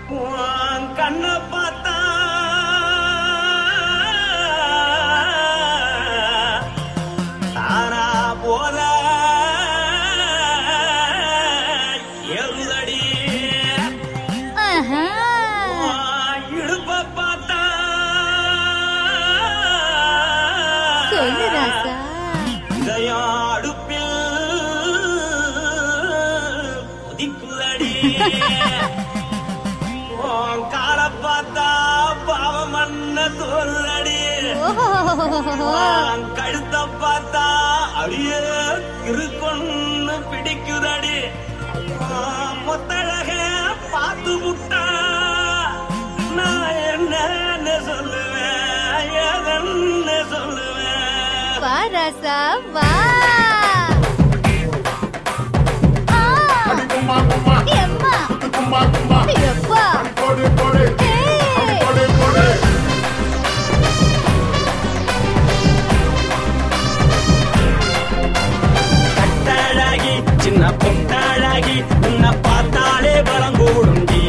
உன் கண்ணை பார்த்தா தானா போல எருதடி ஆஹா. உன் இடுப்பை பார்த்தா சொல்லு ராசா இதயம் அடுப்பில் கொதிக்குதடி உன் காலை பார்த்தா பாவம் மண்ண தோல்றடி உன் கழுத்தை பார்த்தா அடியே இருக்குன்னு பிடிக்குதடி உன் முத்தழக பார்த்து புட்டா நான் என்னன்னு சொல்லுவேன் எதன்னு சொல்லுவேன் வா ராசா வா ஆ. கும்மா கும்மா எம்மா. கும்மா கும்மா எப்பா. போடு போடு ஏய். போடு போடு கட்டழகி சின்ன பொட்டழகி உன்னை பார்த்தாலே பலம் கூடுண்டி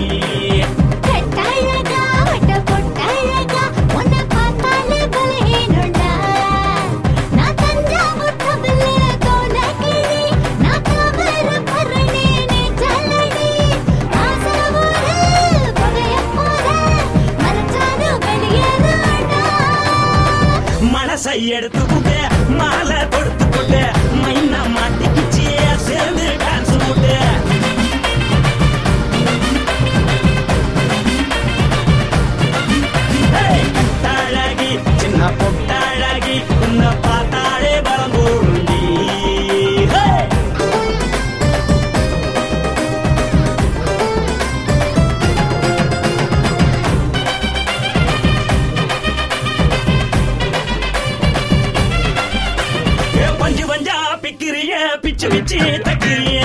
கட்டழகா, வட்ட பொட்டழகா, உன்னை பார்த்தாலே பலஹீனம்டா. நான் தஞ்சாவூர் கவிழு கோலக்கிளி, நான் தாமிரபரணி நீச்சலடி. ஆசையூரு புகையப் போல, மறைச்சாலும் வெளியேறாடா. மனசை எடுத்து புட்டு மாலை கொடுத்து புட்டு மைனா மாட்டிக்கிச்சு சேர்ந்து டான்ஸ் புட்டு கட்டழகி சின்ன பொட்டழகி உன்னை பார்த்தாலே பலம் கூடுண்டி Hey! ஏ பஞ்சு பஞ்சா பிக்கிறிய பிச்சு பிச்சு தக்கிறிய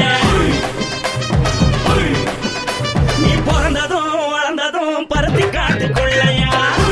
நீ பிறந்ததும் வளர்ந்ததும் பருத்தி காட்டுக்குள்ளையா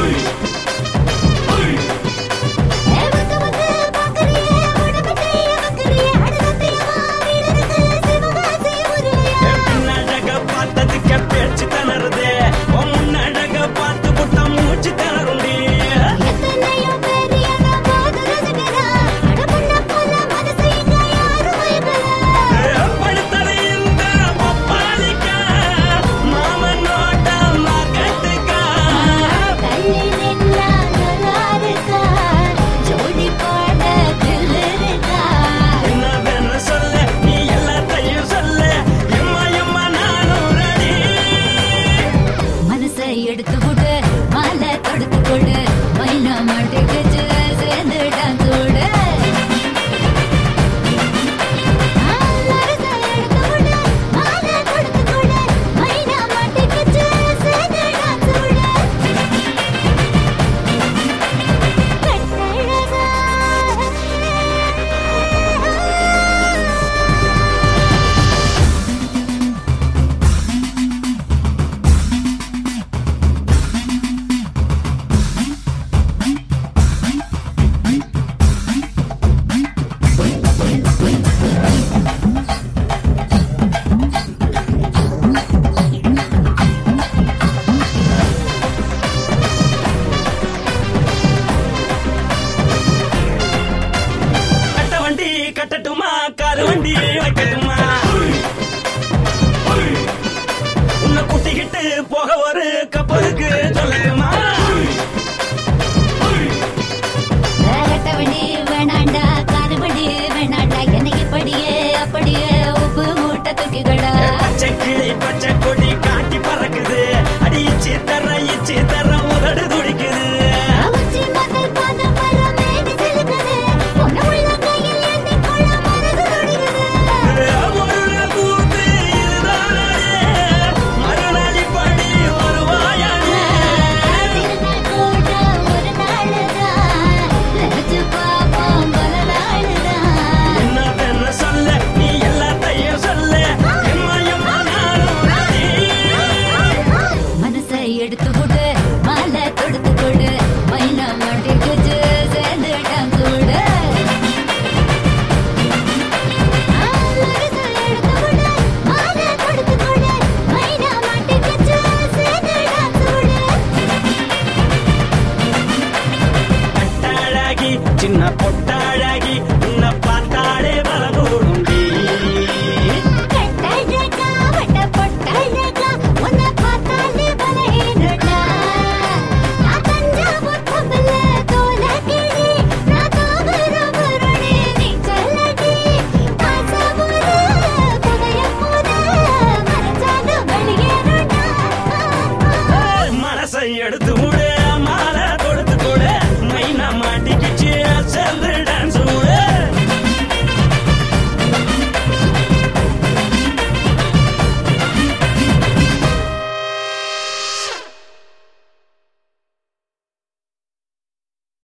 ஏ வந்து வந்து பார்க்கறியே, உடம்பு கைய வைக்கறியே, அடுத்தத்தையமா வீரருக்கு சிவகாசி உருளையா. பின்னழக பார்த்ததுக்கு பேச்சு திணறுது உன் முன்னழக பார்த்து புட்ட மூச்சு திணறுண்டி எத்தனையோ பேர் என்ன போது ரசிக்கிறா. அட பொண்ண போல மனசை இங்க யாரும் மயக்கல. படுத்தது இந்த பப்பாளிக்கா மாமனோட மகட்டுக்கா தள்ளி நின்னா நல்லா இருக்கா. ஜோடி போட தில்லு இருக்கா. என்ன வேணும் சொல்ல நீ எல்லாத்தையும் சொல்ல எம்மா எம்மா நானும் ரெடி மனசை எடுத்து விடு மாலை தொடுத்து கொடு மைனா மாட்டுக்குச்சு சேர்ந்து டான்ஸ் விடு மனசை எடுத்து விடு மாலை தொடுத்து கொடு மைனா மாட்டுக்குச்சு சேர்ந்து டான்ஸ் விடு கட்ட வண்டி கட்டட்டுமா காரு வண்டி வைக்கட்டுமா உன்னை கூட்டிக்கிட்டு போக ஒரு கப்பலுக்கு சொல்லட்டுமா வேகட்டவடி வேணாண்டா காதுபடி வேணாண்டா என்னைக்கு படியே அப்படியே உப்பு மூட்டை தூக்கிக்கடா பச்சை கிளி பச்சை கொடி